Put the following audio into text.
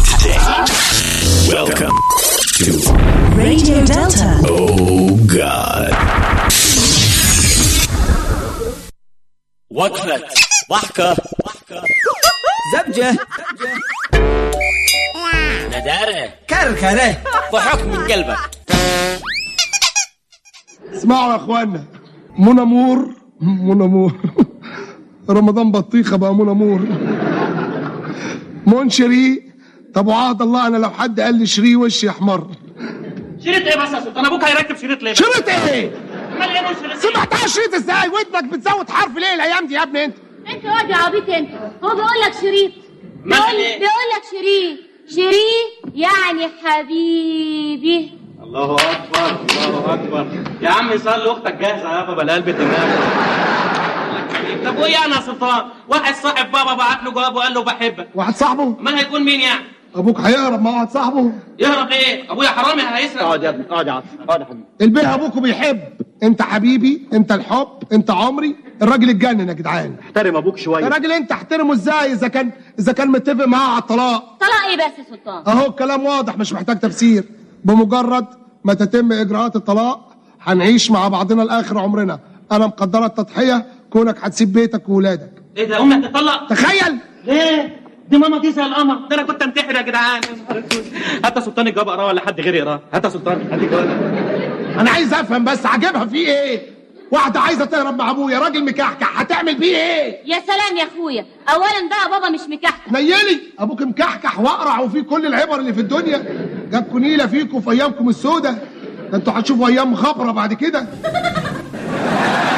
Welcome to Radio Delta. Oh God. وقفة ضحكة زبجة ندارة كركرة ضحك من قلبك اسمعوا يا اخوانا منى مور منى مور رمضان بطيخه بقى منى مور منشري طب وعهد الله انا لو حد قال لي شري وشي احمر شريط ايه بس يا سلطان ابوك هيركب شريط ليه شريط ايه امال ايه مش شريط سمعتها شريط ازاي ودنك بتزود حرف ليه الايام دي يا ابني انت انت واد يا عبيط انت هو بيقول لك شريط مثل بيقول ايه؟ بيقول لك شريط شريط يعني حبيبي الله اكبر الله اكبر يا عم صلي اختك جاهزه يابا بلا قلب دماغ طب وايه انا يا سلطان واحد صاحب بابا بعت له جواب وقال له بحبك واحد صاحبه امال هيكون مين يعني ابوك هيهرب مع واحد صاحبه يهرب ايه ابويا حرامي هيسرق اقعد يا ابني اقعد يا عم اقعد يا حبيبي البيه ابوكوا بيحب انت حبيبي انت الحب انت عمري الراجل اتجنن يا جدعان احترم ابوك شويه يا راجل انت احترمه ازاي اذا كان اذا كان متفق معاه على الطلاق طلاق ايه بس يا سلطان اهو الكلام واضح مش محتاج تفسير بمجرد ما تتم اجراءات الطلاق هنعيش مع بعضنا لاخر عمرنا انا مقدره التضحيه كونك هتسيب بيتك وولادك ايه ده امي هتطلق تخيل ليه دي ماما دي زي القمر ده انا كنت انتحر يا جدعان يا نهار اسود. هات يا سلطان الجواب اقراه ولا حد غيري يقراه هات يا سلطان هات الجواب انا عايز افهم بس عاجبها في ايه واحده عايزه تهرب مع ابويا راجل مكحكح هتعمل بيه ايه يا سلام يا اخويا اولا بقى بابا مش مكحكح نيلي ابوك مكحكح واقرع وفيه كل العبر اللي في الدنيا جابكوا نيله فيكم في ايامكم السودة ده انتوا هتشوفوا ايام خبره بعد كده